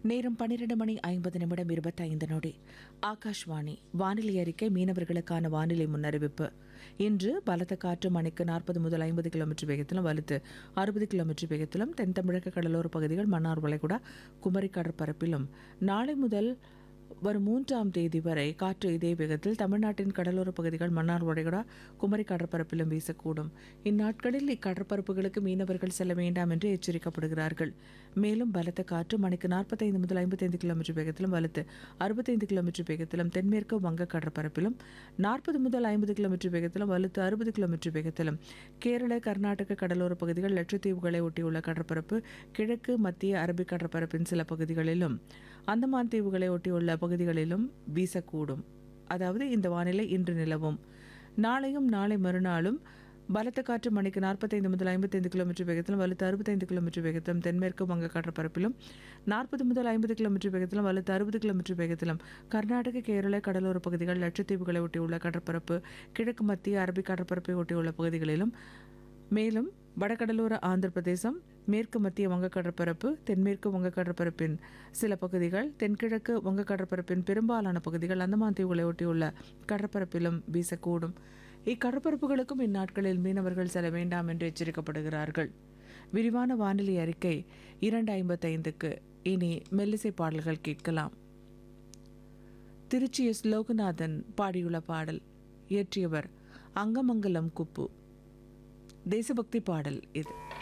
நேரம் பன்னிரண்டு மணி ஐம்பது நிமிடம் இருபத்தைந்து நொடி ஆகாஷ்வாணி வானிலை அறிக்கை மீனவர்களுக்கான வானிலை முன்னறிவிப்பு இன்று பலத்த காற்று மணிக்கு நாற்பது முதல் ஐம்பது கிலோமீட்டர் வேகத்திலும் வலுத்து அறுபது கிலோமீட்டர் வேகத்திலும் தென் தமிழக கடலோர பகுதிகள் மன்னார் வளைகுடா குமரி கடற்பரப்பிலும் நாளை முதல் வரும் மூன்றாம் தேதி வரை காற்று இதே வேகத்தில் தமிழ்நாட்டின் கடலோர பகுதிகள் மன்னார் வளைகுடா குமரி கடற்பரப்பிலும் வீசக்கூடும் இந்நாட்களில் இக்கடற்பரப்புகளுக்கு மீனவர்கள் செல்ல வேண்டாம் என்று எச்சரிக்கப்படுகிறார்கள் மேலும் பலத்த காற்று மணிக்கு நாற்பத்தைந்து முதல் ஐம்பத்தைந்து கிலோமீட்டர் வேகத்திலும் வலுத்து அறுபத்தைந்து கிலோமீட்டர் வேகத்திலும் தென்மேற்கு வங்க கடற்பரப்பிலும் நாற்பது முதல் ஐம்பது கிலோமீட்டர் வேகத்திலும் வலுத்து அறுபது கிலோமீட்டர் வேகத்திலும் கேரள கர்நாடக கடலோர பகுதிகள் லட்சத்தீவுகளை ஒட்டியுள்ள கடற்பரப்பு கிழக்கு மத்திய அரபிக் கடற்பரப்பின் சில பகுதிகளிலும் அந்தமான் தீவுகளை ஒட்டியுள்ள பகுதிகளிலும் வீசக்கூடும் அதாவது இந்த வானிலை இன்று நிலவும் நாளையும் நாளை மறுநாளும் பலத்த காற்று மணிக்கு நாற்பத்தைந்து முதல் ஐம்பத்தைந்து கிலோமீட்டர் வேகத்திலும் வலுத்து அறுபத்தைந்து கிலோமீட்டர் வேகத்திலும் தென்மேற்கு வங்க கடற்பரப்பிலும் நாற்பது முதல் ஐம்பது கிலோமீட்டர் வேகத்திலும் வலுத்து அறுபது கிலோமீட்டர் வேகத்திலும் கர்நாடக கேரள கடலோர பகுதிகள் லட்சத்தீவுகளை ஒட்டியுள்ள கடற்பரப்பு கிழக்கு மத்திய அரபிக் கடற்பரப்பை ஒட்டியுள்ள பகுதிகளிலும் மேலும் வடகடலோர ஆந்திர பிரதேசம் மேற்கு மத்திய வங்க கடற்பரப்பு தென்மேற்கு வங்க கடற்பரப்பின் சில பகுதிகள் தென்கிழக்கு வங்க கடற்பரப்பின் பெரும்பாலான பகுதிகள் அந்தமான் தீவுகளை ஒட்டியுள்ள கடற்பரப்பிலும் வீசக்கூடும் இக்கடற்பரப்புகளுக்கும் இந்நாட்களில் மீனவர்கள் செல்ல வேண்டாம் என்று எச்சரிக்கப்படுகிறார்கள் விரிவான வானிலை அறிக்கை இரண்டு ஐம்பத்தைந்துக்கு இனி மெல்லிசை பாடல்கள் கேட்கலாம் திருச்சி எஸ் லோகநாதன் பாடியுள்ள பாடல் இயற்றியவர் அங்கமங்கலம் குப்பு தேசபக்தி பாடல் இது